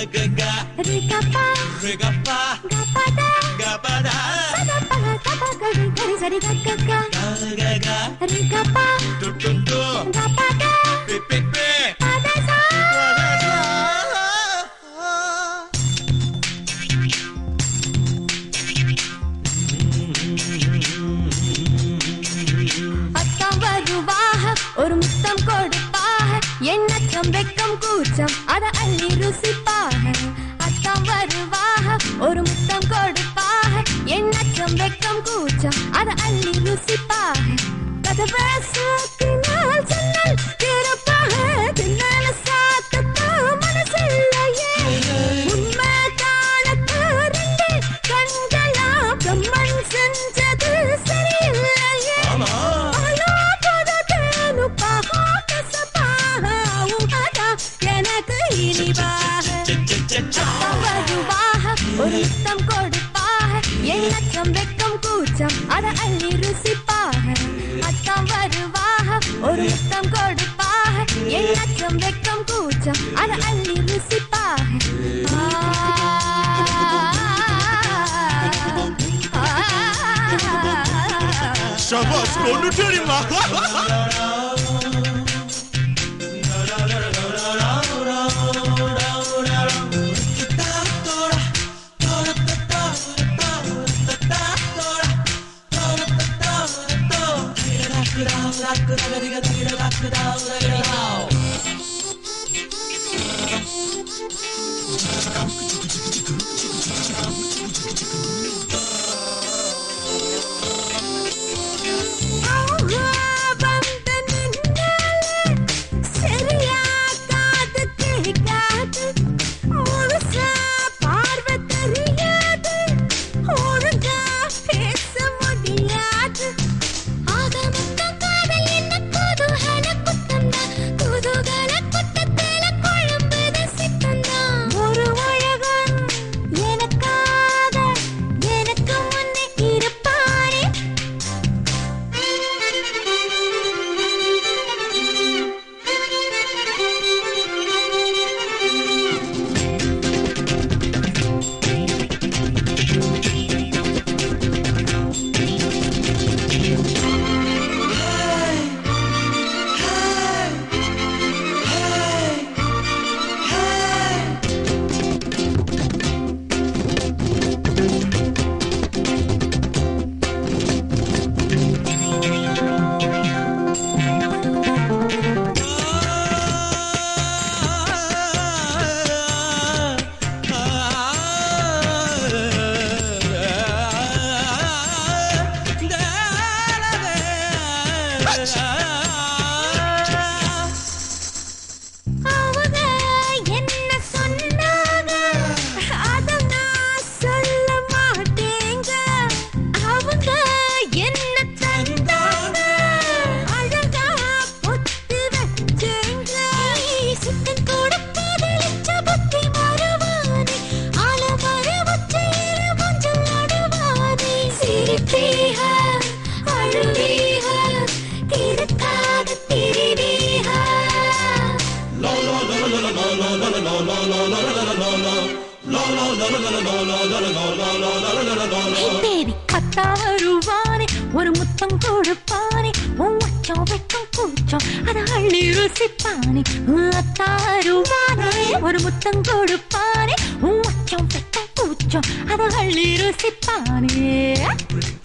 ga ரிகப்பா re ga pa கபதா ga pa da பதபக கபகரி கரி சரி கக்கக்கா ga ga ga ரிகப்பா tu tu tu கபதா pe pe pe பதசா wa da da அத்தம் வருவாக ஒரு முத்தம் கொடுப்பாக எண்ணச்சம் வெக்கம் கூச்சம் அத அள்ளி ருசிப்பாக அத்தம் வருவாக ஒரு முத்தம் கொடுப்பாக எண்ணச்சம் வெக்கம் கூச்சம் அத அள்ளி ருசிப்பாக கதவை சாத்தினால் சொன்னால் திறப்பாக தின்னால சாத்தத்தான் மனசில்லையே உண்மை காணத்து ரெண்டு கண்களா பிரம்மன் செஞ்சது சரியில்லையே ஆமா ஆனா பதத்தேனு பாகா கசப்பாக உகதா எனக்கு இனிவாக cha cha cha cha வருவாக ஒரு முத்தம் கொடுப்பாக எண்ணச்சம் வெக்கம் கூச்சம் அத அள்ளி ருசிப்பாக அத்தம் வருவாக ஒரு முத்தம் கொடுப்பாக எண்ணச்சம் வெக்கம் கூச்சம் அத அள்ளி ருசிப்பாக ஆ, ஆ, ஆ. சபாஸ் கொண்டுட்டேரிமா வந்து நின்னாலே சரியா காது கேட்காது முழுசா பார்வை தெரியாது ஒழுங்கா பேச முடியாது ஆக மொத்தம் காதல் என்ன குதூகல குத்தம்தான் குதூகல குத்தத்தில குழம்புது சித்தம்தான் ஒரு அழகன் எனக்காக எனக்கு முன்னே இருப்பானே அவங்க என்ன சொன்னாங்க அத நான் சொல்ல மாட்டேங்க அவங்க என்ன தந்தாங்க அழகா பொத்து வச்சேங்க சித்தன் கூட காதலிச்ச புத்தி மறவானே ஆல மரவச்சேர மஞ்சள் நடுவானே சிரிப்பீக அழுவீக திருக்காக திரிவீக தேவி கத்தாருவானே ஒரு முத்தம் கொடுப்பானே உன் மச்சம் வெக்கம் கூச்சம் அதை அள்ளி ருசிப்பானே அத்தாருவானே ஒரு முத்தம் கொடுப்பானே உன் மச்சம் வெக்கம் கூச்சம் அதை அள்ளி ருசிப்பானே